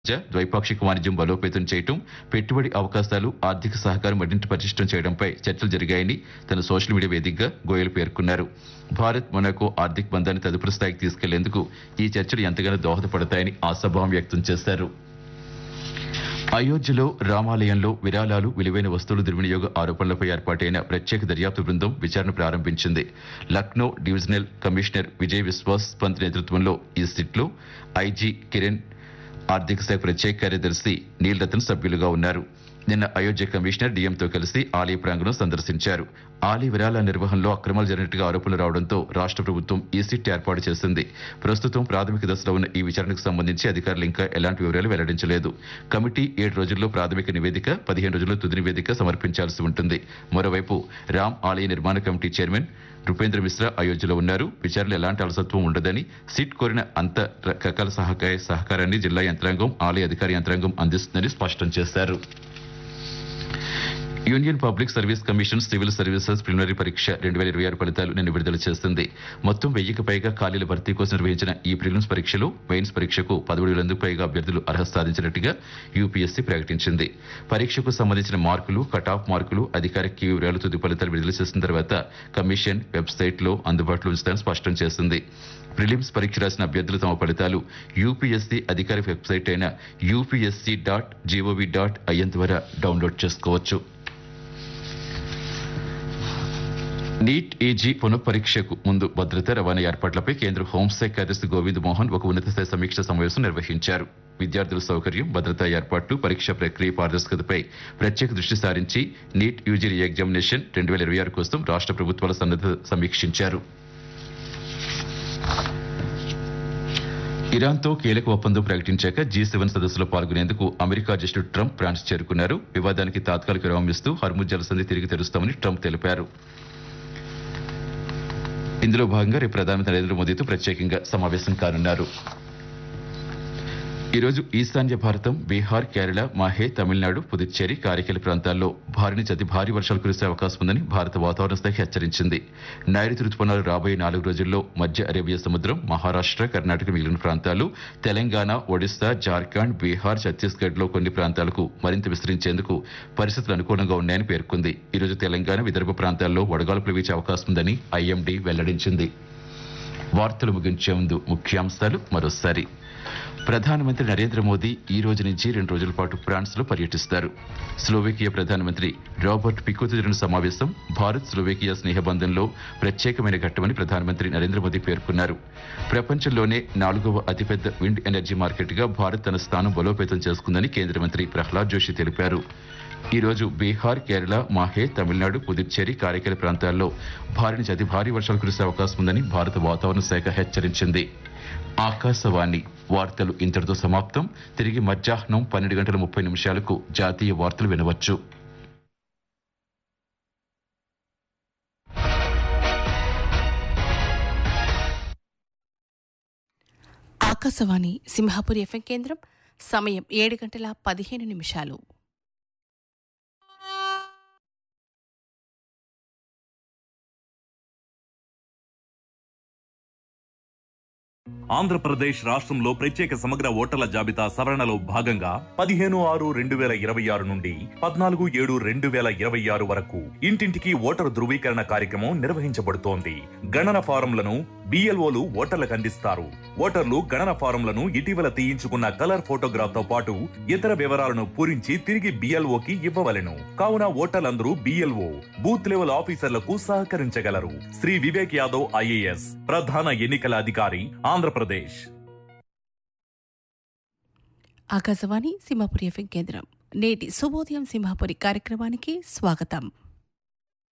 మధ్య ద్వైపాక్షిక వాణిజ్యం బలోపేతం చేయటం పెట్టుబడి అవకాశాలు ఆర్థిక సహకారం మరింత పటిష్టం చేయడంపై చర్చలు జరిగాయని తన సోషల్ మీడియా వేదికగా గోయల్ పేర్కొన్నారు భారత్ మొనాకో ఆర్థిక బంధాన్ని తదుపరి స్థాయికి తీసుకెళ్లేందుకు ఈ చర్చలు ఎంతగానో దోహదపడతాయని ఆశాభావం వ్యక్తం చేశారు అయోధ్యలో రామాలయంలో విరాళాలు విలువైన వస్తువుల దుర్వినియోగ ఆరోపణలపై ఏర్పాటైన ప్రత్యేక దర్యాప్తు బృందం విచారణ ప్రారంభించింది లక్నో డివిజనల్ కమిషనర్ విజయ్ విశ్వాస్ పంత్ నేతృత్వంలో ఈ సిట్లో ఐజీ కిరణ్ ఆర్థిక శాఖ ప్రత్యేక కార్యదర్శి నీల్ రతన్ సభ్యులుగా ఉన్నారు నిన్న అయోధ్య కమిషనర్ డిఎంతో కలిసి ఆలయ ప్రాంగణం సందర్శించారు ఆలయ విరాళ నిర్వహణలో అక్రమాలు జరిగినట్టుగా ఆరోపణలు రావడంతో రాష్ట్ర ప్రభుత్వం ఈ సిట్ ఏర్పాటు చేసింది ప్రస్తుతం ప్రాథమిక దశలో ఉన్న ఈ విచారణకు సంబంధించి అధికారులు ఇంకా ఎలాంటి వివరాలు వెల్లడించలేదు కమిటీ ఏడు రోజుల్లో ప్రాథమిక నివేదిక పదిహేను రోజుల్లో తుది నివేదిక సమర్పించాల్సి ఉంటుంది మరోవైపు రామ్ ఆలయ నిర్మాణ కమిటీ చైర్మన్ రూపేంద్ర మిశ్రా అయోధ్యలో ఉన్నారు విచారణలో ఎలాంటి అలసత్వం ఉండదని సిట్ కోరిన అంత రకాల సహకార సహకారాన్ని జిల్లా యంత్రాంగం ఆలయ అధికార యంత్రాంగం అందిస్తుందని స్పష్టం చేశారు union public service commission civil services preliminary పరీక్ష రెండు వేల ఇరవై ఆరు ఫలితాలు నిన్న విడుదల చేస్తుంది మొత్తం వెయ్యికి పైగా ఖాళీల భర్తీ కోసం నిర్వహించిన ఈ ప్రిలిమ్స్ పరీక్షలో మెయిన్స్ పరీక్షకు పదమూడు వేలకు పైగా అభ్యర్థులు అర్హత సాధించినట్టుగా యూపీఎస్సీ ప్రకటించింది పరీక్షకు సంబంధించిన మార్కులు కట్ ఆఫ్ మార్కులు అధికారిక కీ వివరాలు తుది ఫలితాలు విడుదల చేసిన తర్వాత కమిషన్ వెబ్సైట్లో అందుబాటులో ఉంచుతారని స్పష్టం చేసింది ప్రిలిమ్స్ పరీక్ష రాసిన అభ్యర్థులు తమ ఫలితాలు యూపీఎస్సీ అధికారిక వెబ్సైట్ అయిన UPSC dot GOV dot IN ద్వారా డౌన్లోడ్ చేసుకోవచ్చు నీట్ ఈజీ పునఃపరీక్షకు ముందు భద్రత రవాణా ఏర్పాట్లపై కేంద్ర హోంశాఖ కార్యదర్శి గోవింద్ మోహన్ ఒక ఉన్నత స్థాయి సమీక్ష సమావేశం నిర్వహించారు విద్యార్థుల సౌకర్యం భద్రతా ఏర్పాట్లు పరీక్ష ప్రక్రియ పారదర్శకతపై ప్రత్యేక దృష్టి సారించి నీట్ యూజీ ఎగ్జామినేషన్ రెండు వేల ఇరవై ఆరు కోసం రాష్ట్ర ప్రభుత్వాల సన్నద్ధత సమీక్షించారు ఇరాన్తో కీలక ఒప్పందం ప్రకటించాక జీ సెవెన్ సదస్సులో పాల్గొనేందుకు అమెరికా అధ్యక్షుడు ట్రంప్ ఫ్రాన్స్ చేరుకున్నారు వివాదానికి తాత్కాలిక విరామం ఇస్తూ హర్ముజ్ జలసంధి తిరిగి తెరుస్తామని ట్రంప్ తెలిపారు ఇందులో భాగంగా రేపు ప్రధానమంత్రి నరేంద్ర మోదీతో ప్రత్యేకంగా సమావేశం కానున్నారు ఈరోజు ఈశాన్య భారతం బీహార్ కేరళ మాహే తమిళనాడు పుదుచ్చేరి కారికేల ప్రాంతాల్లో భారీ నుంచి అతి భారీ వర్షాలు కురిసే అవకాశం ఉందని భారత వాతావరణ శాఖ హెచ్చరించింది నైరుతి రుతుపవనాలు రాబోయే నాలుగు రోజుల్లో మధ్య అరేబియా సముద్రం మహారాష్ట్ర కర్ణాటక మిగిలిన ప్రాంతాలు తెలంగాణ ఒడిశా జార్ఖండ్ బీహార్ ఛత్తీస్గఢ్ లో కొన్ని ప్రాంతాలకు మరింత విస్తరించేందుకు పరిస్థితులు అనుకూలంగా ఉన్నాయని పేర్కొంది ఈరోజు తెలంగాణ విదర్భ ప్రాంతాల్లో వడగాల్పులు వీచే అవకాశం ఉందని ఐఎండీ వెల్లడించింది వార్తలు ముగించే ముందు ముఖ్యాంశాలు మరోసారి ప్రధానమంత్రి నరేంద్ర మోదీ ఈ రోజు నుంచి రెండు రోజుల పాటు ఫ్రాన్స్ లో పర్యటిస్తారు స్లోవేకియా ప్రధానమంత్రి రాబర్ట్ పికోతో జరిగిన సమావేశం భారత్ స్లోవేకియా స్నేహబంధంలో ప్రత్యేకమైన ఘట్టమని ప్రధానమంత్రి నరేంద్ర మోదీ పేర్కొన్నారు ప్రపంచంలోనే నాలుగవ అతిపెద్ద విండ్ ఎనర్జీ మార్కెట్ గా భారత్ తన స్థానం బలోపేతం చేసుకుందని కేంద్ర మంత్రి ప్రహ్లాద్ జోషి తెలిపారు ఈ రోజు బీహార్ కేరళ మాహే తమిళనాడు పుదుచ్చేరి కారైకల ప్రాంతాల్లో భారీ నుంచి అతి భారీ వర్షాలు కురిసే అవకాశం ఉందని భారత వాతావరణ శాఖ హెచ్చరించింది ఆకాశవాణి వార్తలు ఇంతటితో సమాప్తం తిరిగి మధ్యాహ్నం పన్నెండు గంటల ముప్పై నిమిషాలకు జాతీయ వార్తలు వినవచ్చు ఆకాశవాణి సింహాపురి ఎఫ్ఎం కేంద్రం సమయం ఏడు గంటల పదిహేను నిమిషాలు ఆంధ్రప్రదేశ్ రాష్ట్రంలో ప్రత్యేక సమగ్ర ఓటర్ల జాబితా సవరణలో భాగంగా పదిహేను ఆరు రెండు వేల ఇరవై ఆరు నుండి పద్నాలుగు ఏడు రెండు వేల ఇరవై ఆరు వరకు ఇంటింటికి ఓటరు ధృవీకరణ కార్యక్రమం నిర్వహించబడుతోంది గణన ఫారంలను బిఎల్ఓలు ఓటర్లకు అందిస్తారు ఓటర్లు గణన ఫారంలను ఇటీవల తీయించుకున్న కలర్ ఫోటోగ్రాఫ్ తో పాటు ఇతర వివరాలను పూరించి తిరిగి బిఎల్ఓకి ఇవ్వవలెను కావున ఓటర్లందరూ బిఎల్ఓ బూత్ లెవెల్ ఆఫీసర్లకు సహకరించగలరు శ్రీ వివేక్ యాదవ్ ఐఏఎస్ ప్రధాన ఎన్నికల అధికారి ఆంధ్రప్రదేశ్ ఆకాశవాణి సింహాపురి ఎఫ్ఎం కేంద్రం నేటి శుభోదయం సింహాపురి కార్యక్రమానికి స్వాగతం